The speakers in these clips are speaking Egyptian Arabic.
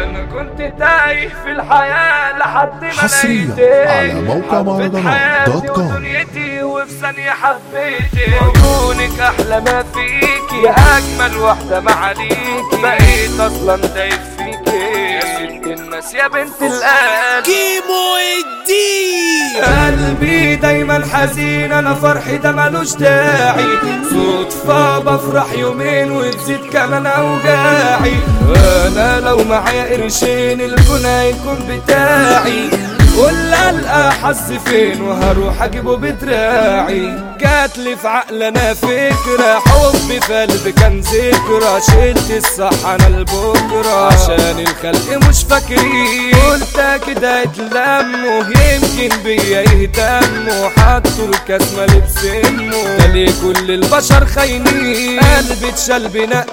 انا كنت تايه في الحياة لحد ما حصرياً لقيتك على موقع حبيت مهرجانات حياتي دوت كوم. ودنيتي وفي ثانية حبيتك عيونك احلى ما فيكي يا اجمل واحدة معاليكي بقيت اصلا دايب فيكي يا ست الناس يا بنت القلب كيمو الدين قلبي دايما حزين انا فرحي ده ملوش داعي صدفة بفرح يومين وتزيد كمان اوجاعي انا لو معايا قرشين الكون هيكون بتاعي ولا القى حظ فين وهروح اجيبه بدراعي جاتلي في عقلنا فكرة حبي في قلبي كان ذكرى شلت الصح انا لبكرة عشان الخلق مش فاكرين قلت كده اتلموا يمكن بيا يهتموا حطوا الكسمة بسمه ده ليه كل البشر خاينين قلبي اتشال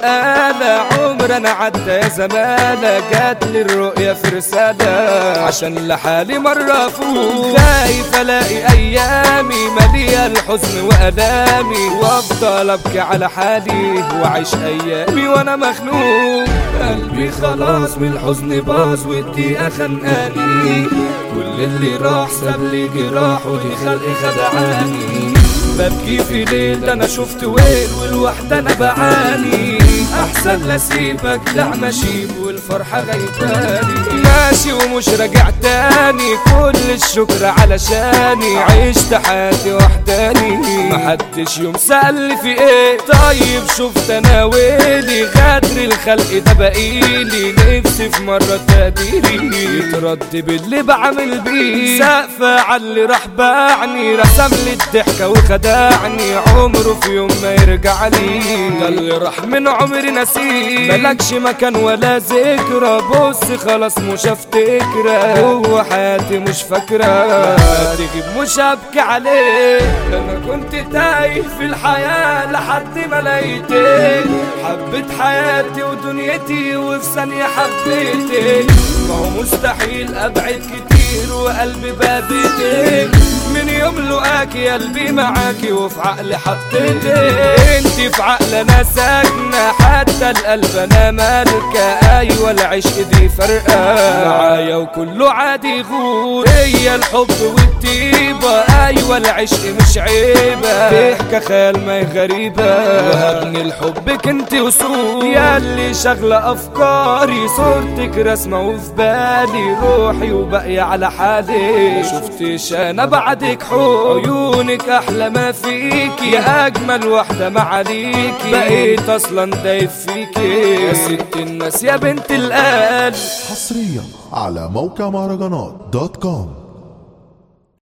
بنقالة عمر انا عدى يا زمانة جات لي الرؤية في رسالة عشان لحالي مرة فوق خايف الاقي ايامي مالية الحزن والامي وافضل ابكي على حالي واعيش ايامي وانا مخنوق قلبي خلاص من الحزن باظ والدقيقة خنقاني كل اللي راح ساب لي جراح ودي خلقي خدعاني ببكي في ليل ده انا شفت ويل والوحدة انا بعاني احسن لا اسيبك لا ماشيب والفرحة غيباني ماشي ومش راجع تاني كل الشكر علشاني عشت حياتي وحداني محدش يوم سأل في ايه طيب شفت انا ويلي غدر الخلق ده بقيلي نفسي في مرة تقديري يترد باللي بعمل بيه سقفة على اللي راح باعني رسم لي الضحكة وخدعني عمره في يوم ما يرجع لي ده اللي راح من عمري نسيه ملكش مكان ولا ذكرى بص خلاص مش هفتكرة هو حياتي مش فاكرة تجيب مش هبكي عليه انا كنت تايه في الحياة لحد ما لقيتك حبيت حياتي ودنيتي وفي ثانية حبيتك ما هو مستحيل ابعد كتير وقلبي بابتك من يوم لقاكي قلبي معاكي وفي عقلي حطيتك انتي في عقل انا ساكنة حتى القلب انا مالكة ايوه العشق دي فرقة معايا وكله عادي غور هي الحب والطيبة ايوه العشق مش عيبة تحكى خيال ما هي غريبة وهبني لحبك انت وصول ياللي شغلة افكاري صورتك رسمة وفي بالي روحي وباقية على حالي شفتش انا بعدك حب عيونك احلى ما فيكي يا اجمل واحدة معاليكي بقيت اصلا دايب فيكي يا ست الناس يا بنت القلب حصريا على موقع مهرجانات دوت كوم